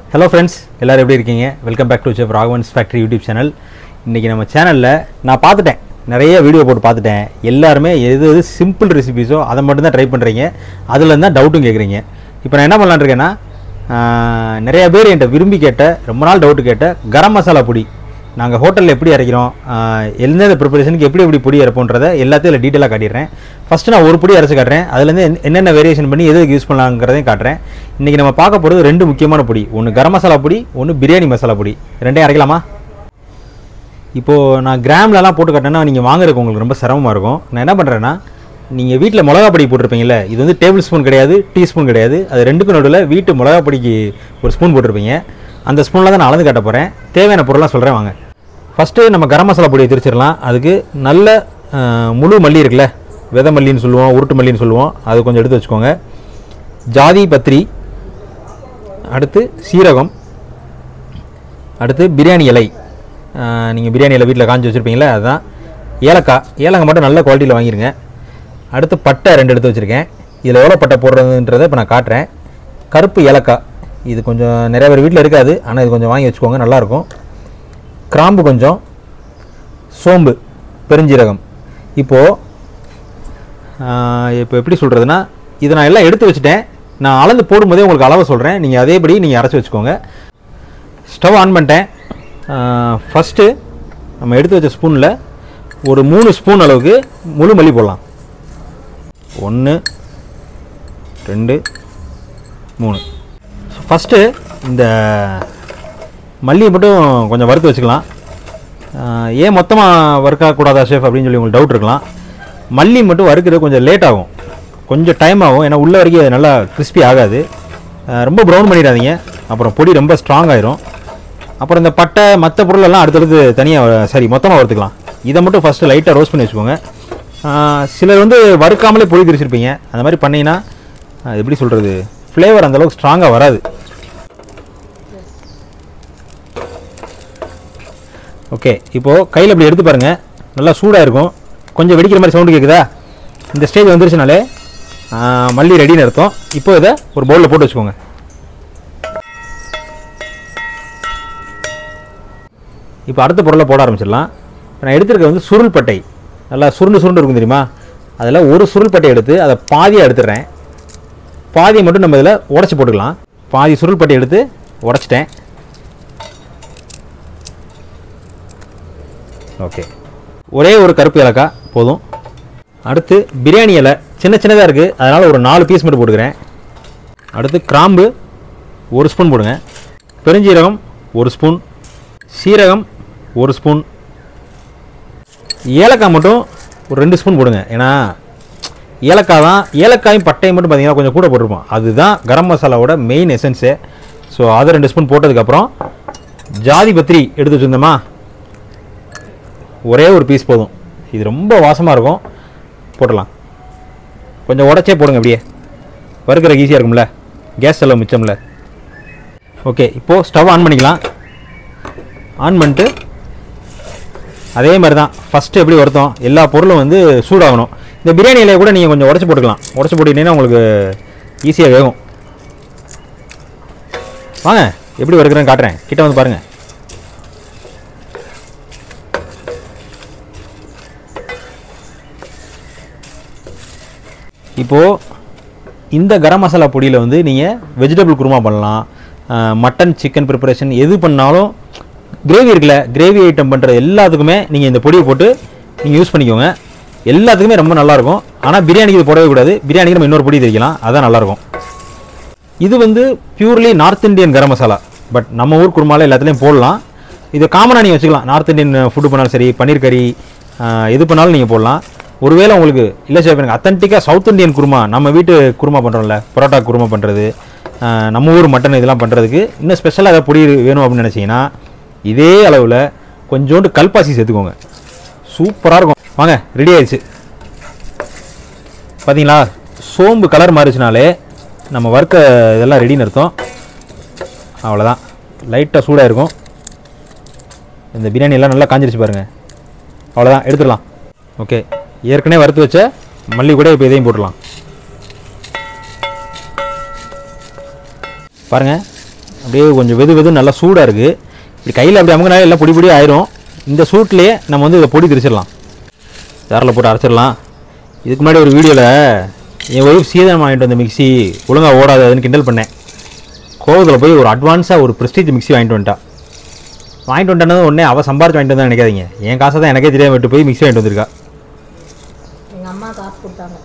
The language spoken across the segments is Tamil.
ஹலோ ஃப்ரெண்ட்ஸ் எல்லோரும் எப்படி இருக்கீங்க welcome back to chef Raghavan's factory YouTube channel இன்றைக்கி நம்ம சேனலில் நான் பார்த்துட்டேன் நிறைய வீடியோ போட்டு பார்த்துட்டேன் எல்லாருமே எது எது சிம்பிள் ரெசிபீஸோ அதை மட்டும்தான் ட்ரை பண்ணுறீங்க அதில் தான் டவுட்டும் கேட்குறீங்க இப்போ நான் என்ன பண்ணலான்னு இருக்கேன்னா ஆஹ், நிறைய பேர் என்கிட்ட விரும்பி கேட்ட ரொம்ப நாள் டவுட்டு கேட்ட கரம் மசாலா பொடி நாங்கள் ஹோட்டலில் எப்படி அரைக்கிறோம் ஆஹ், எந்தெந்த ப்ரிப்பரேஷனுக்கு எப்படி எப்படி பொடி அரைப்போன்றதை எல்லாத்தையும் இதில் டீட்டெயிலாக காட்டிடுறேன் ஃபஸ்ட்டு நான் ஒரு பொடி அரைச்சு காட்டுறேன் அதுலேருந்து என்ன- என்னென்ன வேரியேஷன் பண்ணி எதுக்கு யூஸ் பண்ணலாங்கிறதையும் காட்டுறேன் இன்றைக்கி நம்ம பார்க்க போகிறது ரெண்டு முக்கியமான பொடி ஒன்று கரம் மசாலா பொடி ஒன்று பிரியாணி மசாலா பொடி ரெண்டையும் அரைக்கலாமா இப்போது நான் கிராம்லலாம் போட்டு காட்டினேன்னா நீங்கள் வாங்குறதுக்கு உங்களுக்கு ரொம்ப சிரமமாக இருக்கும் நான் என்ன பண்ணுறேன்னா நீங்கள் வீட்டில் மிளகா பொடி போட்டிருப்பீங்கல்ல இது வந்து டேபிள் ஸ்பூன் கிடையாது டீஸ்பூன் கிடையாது அது ரெண்டுக்கும் நடுவில் வீட்டு மிளகா பொடிக்கு ஒரு ஸ்பூன் போட்டிருப்பீங்க அந்த ஸ்பூனில் தான் நான் அளந்து காட்ட போகிறேன் தேவையான பொருளாக சொல்கிறேன் வாங்க ஃபஸ்ட்டு நம்ம கரம் மசாலா பொடியை திரிச்சிடலாம் அதுக்கு நல்ல அஹ், முழு மல்லி இருக்குல்ல விதை மல்லின்னு சொல்லுவோம் உருட்டு மல்லின்னு சொல்லுவோம் அது கொஞ்சம் எடுத்து வச்சுக்கோங்க ஜாதி பத்திரி அடுத்து சீரகம் அடுத்து பிரியாணி இலை நீங்கள் பிரியாணி இலை வீட்டில் காஞ்சி வச்சுருப்பீங்களே அதுதான் ஏலக்காய் ஏலக்காய் மட்டும் நல்ல குவாலிட்டியில் வாங்கிருங்க அடுத்து பட்டை ரெண்டு எடுத்து வச்சுருக்கேன் இதில் எவ்வளோ பட்டை போடுறதுன்றதை இப்போ நான் காட்டுறேன் கருப்பு ஏலக்காய் இது கொஞ்சம் நிறைய பேர் வீட்டில் இருக்காது ஆனால் இது கொஞ்சம் வாங்கி வச்சுக்கோங்க நல்லாயிருக்கும் கிராம்பு கொஞ்சம் சோம்பு பெருஞ்சீரகம் இப்போது இப்போ எப்படி சொல்கிறதுனா இதை நான் எல்லாம் எடுத்து வச்சுட்டேன் நான் அளந்து போடும்போதே உங்களுக்கு அளவை சொல்கிறேன் நீங்கள் அதேபடி நீங்கள் அரைச்சி வச்சுக்கோங்க ஸ்டவ் ஆன் பண்ணிட்டேன் ஃபஸ்ட்டு நம்ம எடுத்து வச்ச ஸ்பூனில் ஒரு மூணு ஸ்பூன் அளவுக்கு முழு மல்லி போடலாம் ஒன்று ரெண்டு மூணு ஃபஸ்ட்டு இந்த மல்லியை மட்டும் கொஞ்சம் வறுத்து வச்சுக்கலாம் ஆஹ் ஏன் மொத்தமாக வறுக்கக்கூடாதா ஷேஃப் அப்படின்னு சொல்லி உங்களுக்கு டவுட் இருக்கலாம் மல்லி மட்டும் வறுக்கிறது கொஞ்சம் லேட் ஆகும் கொஞ்சம் டைம் ஆகும் ஏன்னா உள்ள வரைக்கும் அது நல்லா கிறிஸ்பி ஆகாது ஆஹ் ரொம்ப ப்ரௌன் பண்ணிடாதீங்க அப்புறம் பொடி ரொம்ப ஸ்ட்ராங் ஆயிரும் அப்புறம் இந்த பட்டை மற்ற பொருளெல்லாம் அடுத்தடுத்து தனியாக சரி மொத்தமாக வறுத்துக்கலாம் இதை மட்டும் ஃபஸ்ட்டு லைட்டாக ரோஸ்ட் பண்ணி வச்சுக்கோங்க ஆஹ் சிலர் வந்து வறுக்காமலே பொடி திரிச்சிருப்பீங்க அந்த மாதிரி பண்ணீங்கன்னா ஆஹ் எப்படி சொல்கிறது ஃப்ளேவர் அந்தளவுக்கு ஸ்ட்ராங்காக வராது ஓகே இப்போது கையில் இப்படி எடுத்து பாருங்கள் நல்லா சூடாக இருக்கும் கொஞ்சம் வெடிக்கிற மாதிரி சவுண்டு கேட்குதா இந்த ஸ்டேஜ் வந்துருச்சுனாலே ஆ, மல்லி ரெடின்னு அர்த்தம் இப்போ இதை ஒரு பவுலில் போட்டு வச்சுக்கோங்க இப்போ அடுத்த பொருளை போட ஆரம்பிச்சிடலாம் இப்ப நான் எடுத்திருக்க வந்து சுருள் பட்டை நல்லா சுருண்டு சுருண்டு இருக்கும் தெரியுமா அதில் ஒரு சுருள் பட்டை எடுத்து அதை பாதியாக எடுத்துடுறேன் பாதியை மட்டும் நம்ம இதில் உடச்சி போட்டுக்கலாம் பாதி சுருள் பட்டை எடுத்து உடச்சிட்டேன் ஓகே ஒரே ஒரு கருப்பு ஏலக்காய் போதும் அடுத்து பிரியாணி இலை சின்ன சின்னதாக இருக்குது அதனால் ஒரு நாலு பீஸ் மட்டும் போட்டுக்கிறேன் அடுத்து கிராம்பு ஒரு ஸ்பூன் போடுங்க பெருஞ்சீரகம் ஒரு ஸ்பூன் சீரகம் ஒரு ஸ்பூன் ஏலக்காய் மட்டும் ஒரு ரெண்டு ஸ்பூன் போடுங்க ஏன்னா ஏலக்காய் தான் ஏலக்காயும் பட்டையும் மட்டும் பார்த்தீங்கன்னா கொஞ்சம் கூட போட்டிருப்போம் அதுதான் கரம் மசாலாவோட மெயின் எசன்ஸு ஸோ அதை ரெண்டு ஸ்பூன் போட்டதுக்கப்புறம் ஜாதி பத்திரி எடுத்து வச்சுருந்தோமா ஒரே ஒரு பீஸ் போதும் இது ரொம்ப வாசமாக இருக்கும் போடலாம் கொஞ்சம் உடச்சே போடுங்க அப்படியே வறுக்கிறதுக்கு ஈஸியாக இருக்கும்ல கேஸ் செலவு மிச்சம்ல ஓகே இப்போது ஸ்டவ் ஆன் பண்ணிக்கலாம் ஆன் பண்ணிட்டு அதே மாதிரி தான் ஃபஸ்ட்டு எப்படி வறுத்தோம் எல்லா பொருளும் வந்து சூடாகணும் இந்த பிரியாணி இலையை கூட நீங்கள் கொஞ்சம் உடச்சி போட்டுக்கலாம் உடச்சி போட்டிங்கன்னா உங்களுக்கு ஈஸியாக வேகும் வாங்க எப்படி வறுக்கிறேன்னு காட்டுறேன் கிட்ட வந்து பாருங்கள் இப்போது இந்த கரம் மசாலா பொடியில் வந்து நீங்கள் வெஜிடபிள் குருமா பண்ணலாம் அஹ் மட்டன் சிக்கன் ப்ரிப்பரேஷன் எது பண்ணாலும் கிரேவி இருக்குல்ல கிரேவி ஐட்டம் பண்ணுற எல்லாத்துக்குமே நீங்கள் இந்த பொடியை போட்டு நீங்கள் யூஸ் பண்ணிக்கோங்க எல்லாத்துக்குமே ரொம்ப நல்லாயிருக்கும் ஆனால் பிரியாணிக்கு இது போடவே கூடாது பிரியாணிக்கு நம்ம இன்னொரு பொடி தெரிக்கலாம் அதான் நல்லாயிருக்கும் இது வந்து purely north Indian garam masala but நம்ம ஊர் குருமால எல்லாத்துலேயும் போடலாம் இது காமனாக நீங்கள் வச்சுக்கலாம் நார்த் இந்தியன் ஃபுட்டு பண்ணாலும் சரி பன்னீர் கறி ஆஹ் எது பண்ணாலும் நீங்கள் போடலாம் ஒருவேளை உங்களுக்கு இல்லை சார் எனக்கு அத்தன்டிக்காக சவுத் இந்தியன் குருமா நம்ம வீட்டு குருமா பண்ணுறோம்ல பரோட்டா குருமா பண்ணுறது நம்ம ஊர் மட்டன் இதெல்லாம் பண்ணுறதுக்கு இன்னும் ஸ்பெஷலாக ஏதாவது பொடி வேணும் அப்படின்னு நினச்சிங்கன்னா இதே அளவில் கொஞ்சோண்டு கல்பாசி சேர்த்துக்கோங்க சூப்பராக இருக்கும் வாங்க ரெடி ஆயிடுச்சு பார்த்தீங்களா சோம்பு கலர் மாறிச்சுனாலே நம்ம வறுக்க இதெல்லாம் ரெடின்னு அர்த்தம் அவ்வளோதான் லைட்டாக சூடாக இருக்கும் இந்த பிரியாணி எல்லாம் நல்லா காஞ்சிருச்சு பாருங்கள் அவ்வளோதான் எடுத்துடலாம் ஓகே ஏற்கனவே வறுத்து வச்ச மல்லி கூட இப்போ இதையும் போட்டுடலாம் பாருங்கள் அப்படியே கொஞ்சம் வெது வெது நல்லா சூடாக இருக்குது இப்படி கையில் அப்படி அமுங்கினா எல்லாம் பொடி பொடி ஆயிரும் இந்த சூட்லேயே நம்ம வந்து இதை பொடி திரிச்சிடலாம் ஜாரில் போட்டு அரைச்சிடலாம் இதுக்கு முன்னாடி ஒரு வீடியோவில் என் ஒய்ஃப் சீதனம் வாங்கிட்டு வந்த மிக்ஸி ஒழுங்காக ஓடாது அதுன்னு கிண்டல் பண்ணேன் கோவத்தில் போய் ஒரு அட்வான்ஸாக ஒரு ப்ரெஸ்டீஜ் மிக்ஸி வாங்கிட்டு வந்துட்டா வாங்கிட்டு வந்துட்டது உடனே அவள் சம்பாரிச்சு வாங்கிட்டு வந்தா நினைக்காதீங்க என் காசை தான் எனக்கே தெரியாம விட்டு போய் மிக்ஸி வாங்கிட்டு வந்திருக்கா எங்கள் அம்மா காசு கொடுத்தாங்க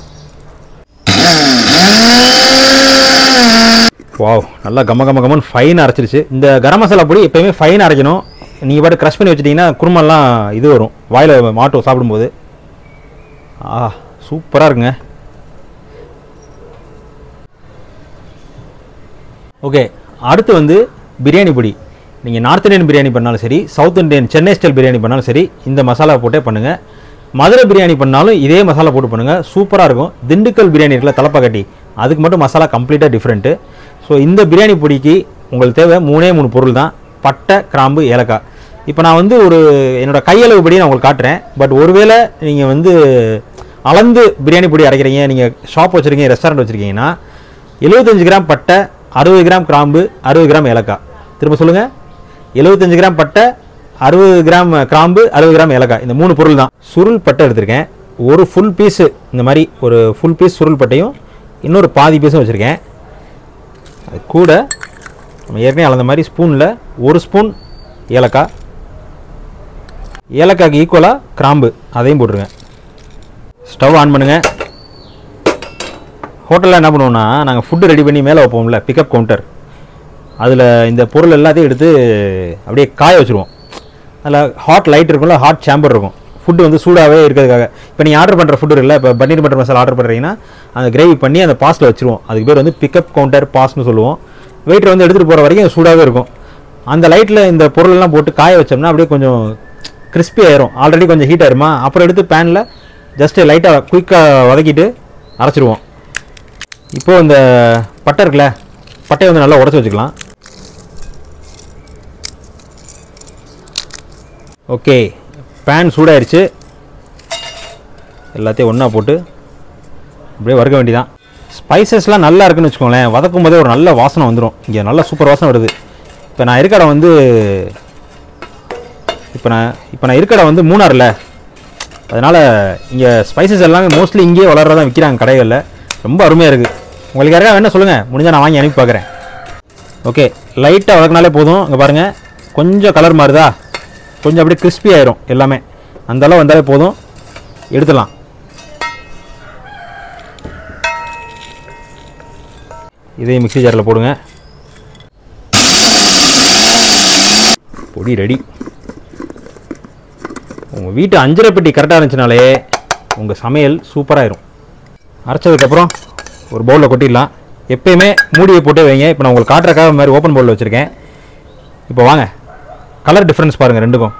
வாவ் நல்லா கம கம கமன்னு ஃபைன் அரைச்சிருச்சு இந்த கரம் மசாலா பொடி எப்பயுமே ஃபைன் அரைக்கணும் நீங்கள் பாட்டு க்ரஷ் பண்ணி வச்சிட்டிங்கன்னா குருமெல்லாம் இது வரும் வாயில் மாட்டும் சாப்பிடும்போது ஆ சூப்பராக இருக்குங்க ஓகே அடுத்து வந்து பிரியாணி பொடி நீங்கள் நார்த் இந்தியன் பிரியாணி பண்ணாலும் சரி south Indian Chennai style biryani பண்ணாலும் சரி இந்த மசாலா போட்டே பண்ணுங்கள் மதுரை பிரியாணி பண்ணாலும் இதே மசாலா போட்டு பண்ணுங்கள் சூப்பராக இருக்கும் திண்டுக்கல் பிரியாணி இருக்குல்ல தலப்பாக்கட்டி அதுக்கு மட்டும் மசாலா கம்ப்ளீட்டாக டிஃப்ரெண்ட்டு ஸோ இந்த பிரியாணி பொடிக்கு உங்களுக்கு தேவை மூணே மூணு பொருள் தான் பட்டை கிராம்பு ஏலக்காய் இப்போ நான் வந்து ஒரு என்னோட கையளவு படி நான் உங்களுக்கு காட்டுறேன் பட் ஒருவேளை நீங்கள் வந்து அளந்து பிரியாணி பொடி அரைக்கிறீங்க நீங்கள் ஷாப் வச்சுருக்கீங்க ரெஸ்டாரண்ட் வச்சுருக்கீங்கன்னா 75 கிராம் பட்டை அறுபது கிராம் கிராம்பு அறுபது கிராம் ஏலக்காய் திரும்ப சொல்லுங்கள் 75 கிராம் பட்டை அறுபது கிராம் கிராம்பு அறுபது கிராம் ஏலக்காய் இந்த மூணு பொருள் தான் சுருள் பட்டை எடுத்திருக்கேன் ஒரு ஃபுல் பீஸு இந்த மாதிரி ஒரு ஃபுல் பீஸ் சுருள் பட்டையும் இன்னொரு பாதி பீஸும் வச்சுருக்கேன் அது கூட நம்ம ஏற்கனவே அளந்த மாதிரி ஸ்பூனில் ஒரு ஸ்பூன் ஏலக்காய் ஏலக்காய்க்கு ஈக்குவலாக கிராம்பு அதையும் போட்டுருங்க ஸ்டவ் ஆன் பண்ணுங்கள் ஹோட்டலில் என்ன பண்ணுவோம்னா நாங்கள் ஃபுட்டு ரெடி பண்ணி மேலே வைப்போம்ல பிக்கப் கவுண்டர் அதில் இந்த பொருள் எல்லாத்தையும் எடுத்து அப்படியே காய வச்சுருவோம் அதில் ஹாட் லைட் இருக்கும்ல ஹாட் சேம்பர் இருக்கும் ஃபுட்டு வந்து சூடாகவே இருக்கிறதுக்காக இப்போ நீங்கள் ஆர்டர் பண்ணுற ஃபுட்டு இல்லை இப்போ பன்னீர் பட்டர் மசாலா ஆர்டர் பண்ணுறீங்கன்னா அந்த கிரேவி பண்ணி அந்த பாஸில் வச்சுருவோம் அதுக்கு பேர் வந்து பிக்கப் கவுண்டர் பாஸ்னு சொல்லுவோம் வெயிட்டர் வந்து எடுத்துகிட்டு போகிற வரைக்கும் அது சூடாகவே இருக்கும் அந்த லைட்டில் இந்த பொருளெல்லாம் போட்டு காய வச்சோம்னா அப்படியே கொஞ்சம் கிறிஸ்பி ஆயிரும் ஆல்ரெடி கொஞ்சம் ஹீட் ஆயிருமா அப்புறம் எடுத்து பேனில் ஜஸ்ட்டு லைட்டாக குயிக்காக வதக்கிட்டு அரைச்சிருவோம் இப்போ இந்த பட்டை இருக்குல்ல பட்டையை வந்து நல்லா உடச்சி வச்சுக்கலாம் ஓகே பேன் சூடாயிருச்சு எல்லாத்தையும் ஒன்றா போட்டு அப்படியே வறுக்க வேண்டியதான் ஸ்பைசஸ்லாம் நல்லா இருக்குன்னு வச்சுக்கோங்களேன் வதக்கும் போதே ஒரு நல்ல வாசனை வந்துடும் இங்கே நல்ல சூப்பர் வாசனை வருது இப்போ நான் இருக்கிற வந்து இப்போ நான் இப்போ நான் இருக்கிற வந்து மூணாறில் அதனால் இங்கே ஸ்பைசஸ் எல்லாமே மோஸ்ட்லி இங்கேயே வளர்றதா விற்கிறாங்க கடைகளில் ரொம்ப அருமையாக இருக்குது உங்களுக்கு யாருக்கா வேணா சொல்லுங்கள் முடிஞ்சால் நான் வாங்கி அனுப்பி பார்க்குறேன் ஓகே லைட்டாக வதக்கினாலே போதும் இங்கே பாருங்கள் கொஞ்சம் கலர் மாறுதா கொஞ்சம் அப்படியே கிறிஸ்பி ஆயிரும் எல்லாமே அந்த அளவு வந்தாலே போதும் எடுத்துடலாம் இதையும் மிக்ஸி ஜாரில் போடுங்க பொடி ரெடி உங்கள் வீட்டு அஞ்சரை பெட்டி கரெக்டாக இருந்துச்சுனாலே உங்கள் சமையல் சூப்பராகிடும் அரைச்சதுக்கப்புறம் ஒரு பவுலில் கொட்டிடலாம் எப்பயுமே மூடியை போட்டே வைங்க இப்போ நான் உங்களுக்கு காட்டுறக்காக இந்த மாதிரி ஓப்பன் பவுலில் வச்சுருக்கேன் இப்போ வாங்க கலர் டிஃப்ரென்ஸ் பாருங்கள் ரெண்டுக்கும்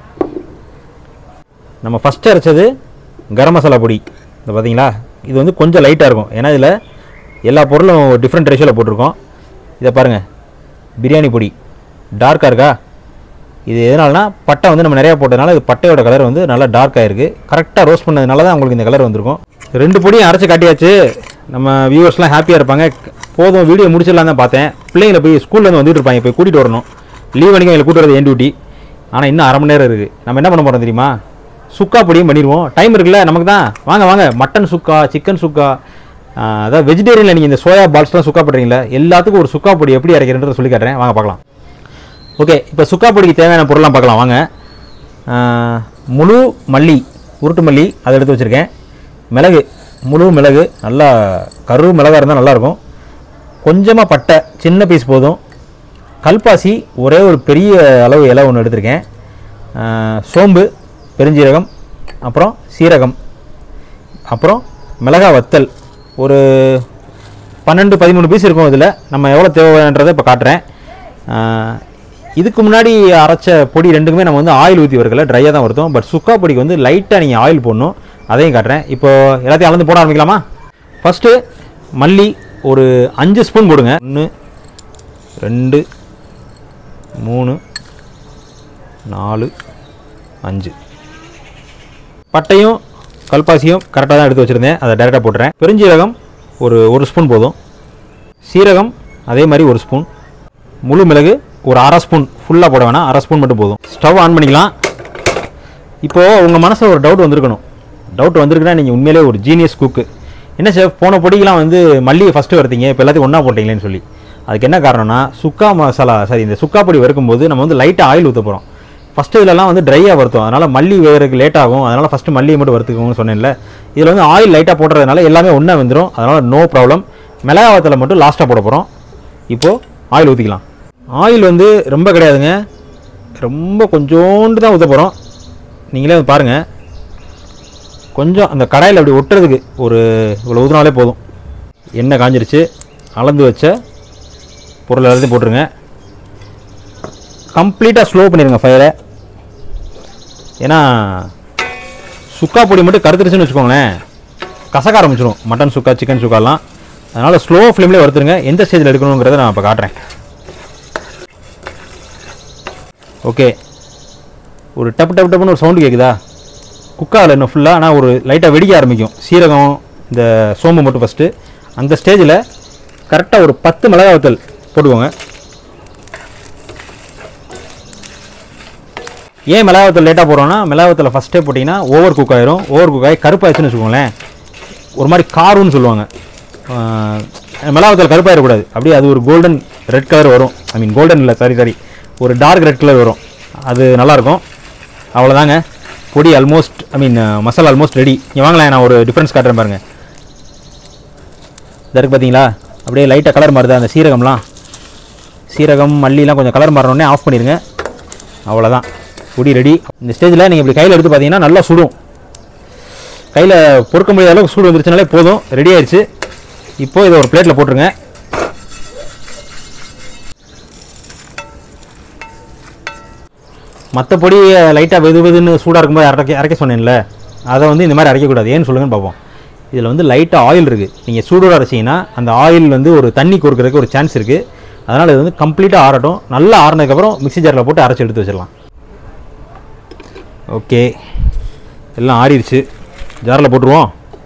நம்ம ஃபஸ்ட்டு அரைச்சது கரம் மசாலா பொடி இந்த பார்த்தீங்களா இது வந்து கொஞ்சம் லைட்டாக இருக்கும் ஏன்னா இதில் எல்லா பொருளும் டிஃப்ரெண்ட் ரேஷியோவில் போட்டிருக்கோம் இதை பாருங்கள் பிரியாணி பொடி டார்க்காக இருக்கா இது எதனாலனா பட்டை வந்து நம்ம நிறையா போட்டதுனால இது பட்டையோட கலர் வந்து நல்லா டார்க்காக இருக்குது கரெக்டாக ரோஸ்ட் பண்ணதுனால தான் உங்களுக்கு இந்த கலர் வந்திருக்கும் ரெண்டு பொடியும் அரைச்சி காட்டியாச்சு நம்ம வியூவர்ஸ்லாம் ஹாப்பியாக இருப்பாங்க போதும் வீடியோ முடிச்சிடலாம் தான் பார்த்தேன் பிள்ளைங்களை போய் ஸ்கூல்லேருந்து வந்துட்டு இருப்பாங்க போய் கூட்டிகிட்டு வரணும் லீவ் அன்றைக்கி எங்களை கூட்டு வரது என் டியூட்டி ஆனால் இன்னும் அரை மணி நேரம் இருக்குது நம்ம என்ன பண்ண போகிறோம் தெரியுமா சுக்கா பொடியும் பண்ணிடுவோம் டைம் இருக்குல்ல நமக்கு தான் வாங்க வாங்க மட்டன் சுக்கா சிக்கன் சுக்கா ஆஹ், அதாவது வெஜிடேரியனில் நீங்கள் இந்த சோயா பால்ஸ்லாம் சுக்கா பண்ணுறீங்களா எல்லாத்துக்கும் ஒரு சுக்கா பொடி எப்படி அரைக்கிறேன்றதை சொல்லி காட்டுறேன் வாங்க பார்க்கலாம் ஓகே இப்போ சுக்கா பொடிக்கு தேவையான பொருள்லாம் பார்க்கலாம் வாங்க ஆஹ், முழு மல்லி உருட்டு மல்லி அதை எடுத்து வச்சுருக்கேன் மிளகு முழு மிளகு நல்லா கரு மிளகாக இருந்தால் நல்லாயிருக்கும் கொஞ்சமாக பட்டை சின்ன பீஸ் போதும் கல்பாசி ஒரே ஒரு பெரிய அளவு இலை ஒன்று எடுத்திருக்கேன் ஆஹ், சோம்பு பெருஞ்சீரகம் அப்புறம் சீரகம் அப்புறம் மிளகாய் வத்தல் ஒரு பன்னெண்டு பதிமூணு பீஸ் இருக்கும் இதில் நம்ம எவ்வளோ தேவைன்றதை இப்போ காட்டுறேன் ஆஹ், இதுக்கு முன்னாடி அரைச்ச பொடி ரெண்டுக்குமே நம்ம வந்து ஆயில் ஊற்றி வரல ட்ரையாக தான் வருத்தோம் பட் சுக்கா பொடிக்கு வந்து லைட்டாக நீங்கள் ஆயில் போடணும் அதையும் காட்டுறேன் இப்போ எல்லாத்தையும் அளந்து போட ஆரம்பிக்கலாமா ஃபஸ்ட்டு மல்லி ஒரு அஞ்சு ஸ்பூன் போடுங்க ஒன்று ரெண்டு மூணு நாலு அஞ்சு பட்டையும் கல்பாசியும் கரெக்டாக தான் எடுத்து வச்சுருந்தேன் அதை டேரெக்டாக போட்டுறேன் பெருஞ்சீரகம் ஒரு ஒரு ஸ்பூன் போதும் சீரகம் அதே மாதிரி ஒரு ஸ்பூன் முழு மிளகு ஒரு அரை ஸ்பூன் ஃபுல்லாக போட வேணாம் அரை ஸ்பூன் மட்டும் போதும் ஸ்டவ் ஆன் பண்ணிக்கலாம் இப்போது உங்கள் மனசில் ஒரு டவுட் வந்திருக்கணும் டவுட் வந்திருக்குன்னா நீங்கள் உண்மையிலே ஒரு ஜீனியஸ் குக்கு என்ன சார் போன பொடிக்கெலாம் வந்து மல்லிகை ஃபஸ்ட்டு வறுத்தீங்க இப்போ எல்லாத்தையும் ஒன்றா போட்டிங்களேன்னு சொல்லி அதுக்கு என்ன காரணம்னா சுக்கா மசாலா சாரி இந்த சுக்கா பொடி வறுக்கும்போது நம்ம வந்து லைட்டாக ஆயில் ஊற்ற போகிறோம் ஃபஸ்ட்டு இதெல்லாம் வந்து ட்ரையாக வறுத்தோம் அதனால் மல்லி வேறதுக்கு லேட் ஆகும் அதனால் ஃபஸ்ட்டு மல்லியை மட்டும் வறுத்துக்கோங்கன்னு சொன்னேன்ல இதில் வந்து ஆயில் லைட்டாக போடுறதுனால எல்லாமே ஒன்றா வந்துடும் அதனால் நோ ப்ராப்ளம் மிளகாவத்தில் மட்டும் லாஸ்ட்டாக போட போகிறோம் இப்போது ஆயில் ஊற்றிக்கலாம் ஆயில் வந்து ரொம்ப கிடையாதுங்க ரொம்ப கொஞ்சோண்டு தான் ஊற்ற போகிறோம் நீங்களே வந்து பாருங்கள் கொஞ்சம் அந்த கடாயில் அப்படி ஒட்டுறதுக்கு ஒரு இவ்வளோ ஊற்றினாலே போதும் எண்ணெய் காஞ்சிருச்சு அளந்து வச்ச பொருள் எல்லாத்தையும் போட்டுருங்க கம்ப்ளீட்டாக ஸ்லோ பண்ணிடுங்க ஃபயரை ஏன்னா சுக்கா பொடி மட்டும் கருத்துருச்சுன்னு வச்சுக்கோங்களேன் கசக்க ஆரம்பிச்சிடும் மட்டன் சுக்கா சிக்கன் சுக்காலாம் அதனால் ஸ்லோ ஃப்ளேம்லேயே வறுத்துருங்க எந்த ஸ்டேஜில் எடுக்கணுங்கிறத நான் இப்போ காட்டுறேன் ஓகே ஒரு டப்பு டப்பு டப்புன்னு ஒரு சவுண்டு கேட்குதா குக்காவில் இன்னும் ஃபுல்லாக ஆனால் ஒரு லைட்டாக வெடிக்க ஆரம்பிக்கும் சீரகம் இந்த சோம்பு மட்டும் ஃபஸ்ட்டு அந்த ஸ்டேஜில் கரெக்டாக ஒரு பத்து மிளகாய் வத்தல் போட்டுக்கோங்க ஏன் மிளகாவத்தில் லேட்டாக போடுறோன்னா மிளகாவத்தில் ஃபஸ்ட்டே போட்டிங்கன்னா ஓவர் குக் ஆயிரும் ஓவர் குக் ஆகி கருப்பாயிடுச்சுன்னு வச்சுக்கோங்களேன் ஒரு மாதிரி காருன்னு சொல்லுவாங்க மிளகாவத்தில் கருப்பாயிடக்கூடாது அப்படியே அது ஒரு கோல்டன் ரெட் கலர் வரும் ஐ மீன் கோல்டன் இல்லை சாரி சாரி ஒரு டார்க் ரெட் கலர் வரும் அது நல்லாயிருக்கும் அவ்வளோதாங்க பொடி almost I mean masala almost ready இங்கே வாங்களேன் நான் ஒரு டிஃப்ரென்ஸ் காட்டுறேன் பாருங்கள் இதற்கு பார்த்தீங்களா அப்படியே லைட்டாக கலர் மாறுது அந்த சீரகம்லாம் சீரகம் மல்லிலாம் கொஞ்சம் கலர் மாறினோடனே ஆஃப் பண்ணிடுங்க அவ்வளோதான் பொடி ரெடி இந்த ஸ்டேஜில் நீங்கள் இப்படி கையில் எடுத்து பார்த்தீங்கன்னா நல்லா சுடும் கையில் பொறுக்க முடியாத அளவுக்கு சூடு வந்துருச்சுனாலே போதும் ரெடி ஆயிடுச்சு இப்போ இதை ஒரு பிளேட்டில் போட்டுருங்க மற்ற பொடி லைட்டாக வெது வெதுன்னு சூடாக இருக்கும்போது அரைக்க அரைக்க சொன்னேன்ல அதை வந்து இந்த மாதிரி அரைக்கக்கூடாது ஏன்னு சொல்லுங்கன்னு பார்ப்போம் இதில் வந்து லைட்டாக ஆயில் இருக்குது நீங்கள் சூடோட அரைச்சிங்கன்னா அந்த ஆயில் வந்து ஒரு தண்ணி கொடுக்கறதுக்கு ஒரு சான்ஸ் இருக்குது அதனால் இது வந்து கம்ப்ளீட்டாக ஆறட்டும் நல்லா ஆறினதுக்கப்புறம் மிக்ஸி ஜாரில் போட்டு அரைச்சி எடுத்து வச்சிடலாம் ஓகே எல்லாம் ஆறிடுச்சு ஜாரில் போட்டுருவோம்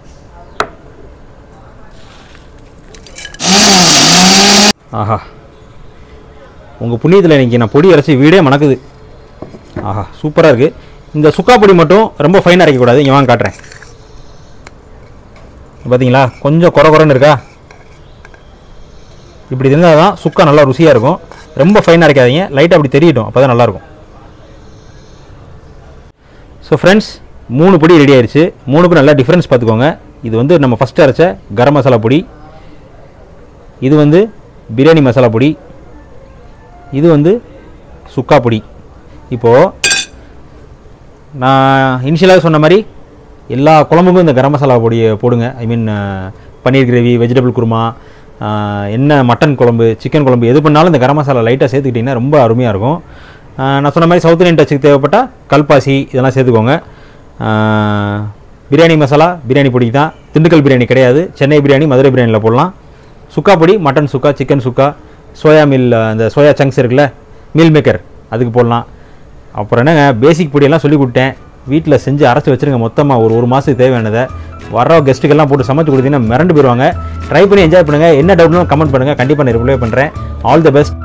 ஆஹா உங்கள் புண்ணியத்தில் இன்னைக்கு நான் பொடி அரைச்சி வீடே மணக்குது ஆஹா சூப்பராக இருக்குது இந்த சுக்கா பொடி மட்டும் ரொம்ப ஃபைனாக அரைக்கக்கூடாது இங்கே வாங்க காட்டுறேன் பார்த்தீங்களா கொஞ்சம் குறை குறைன்னு இருக்கா இப்படி இருந்தால் தான் சுக்கா நல்லா ருசியாக இருக்கும் ரொம்ப ஃபைனாக அரைக்காதீங்க லைட்டாக அப்படி தெரியட்டும் அப்போ தான் நல்லாயிருக்கும் ஸோ ஃப்ரெண்ட்ஸ் மூணு பொடி ரெடி ஆயிடுச்சு மூணுக்கும் நல்லா டிஃப்ரென்ஸ் பார்த்துக்கோங்க இது வந்து நம்ம ஃபஸ்ட்டு அரைச்ச கரம் மசாலா பொடி இது வந்து பிரியாணி மசாலா பொடி இது வந்து சுக்கா பொடி இப்போது நான் இனிஷியலாக சொன்ன மாதிரி எல்லா குழம்புக்கும் இந்த கரம் மசாலா பொடியை போடுங்க I mean paneer gravy vegetable kurma ஆஹ், என்ன மட்டன் குழம்பு சிக்கன் குழம்பு எது பண்ணாலும் இந்த கரம் மசாலா லைட்டாக சேர்த்துக்கிட்டிங்கன்னா ரொம்ப அருமையாக இருக்கும் ஆஹ், நான் சொன்ன மாதிரி சவுத் இந்தியன் டச்சுக்கு தேவைப்பட்டால் கல்பாசி இதெல்லாம் சேர்த்துக்கோங்க ஆஹ், பிரியாணி மசாலா பிரியாணி பொடி தான் திண்டுக்கல் பிரியாணி கிடையாது சென்னை பிரியாணி மதுரை பிரியாணியில் போடலாம் சுக்கா பொடி மட்டன் சுக்கா சிக்கன் சுக்கா சோயா மில் அந்த சோயா சங்க்ஸ் இருக்குல்ல மீல் மேக்கர் அதுக்கு போடலாம் அப்புறம் என்னங்க பேசிக் பொடியெல்லாம் சொல்லி கொடுத்தேன் வீட்டில் செஞ்சு அரைச்சி வச்சிருங்க மொத்தமாக ஒரு ஒரு மாதத்துக்கு தேவையானதை வர கெஸ்ட்டுக்கெல்லாம் போட்டு சமைச்சு கொடுத்தீங்கன்னா மிரண்டு போயிடுவாங்க ட்ரை பண்ணி என்ஜாய் பண்ணுங்கள் என்ன டவுட்னாலும் கமெண்ட் பண்ணுங்கள் கண்டிப்பாக நான் ரிப்ளை பண்ணுறேன் ஆல் தி பெஸ்ட்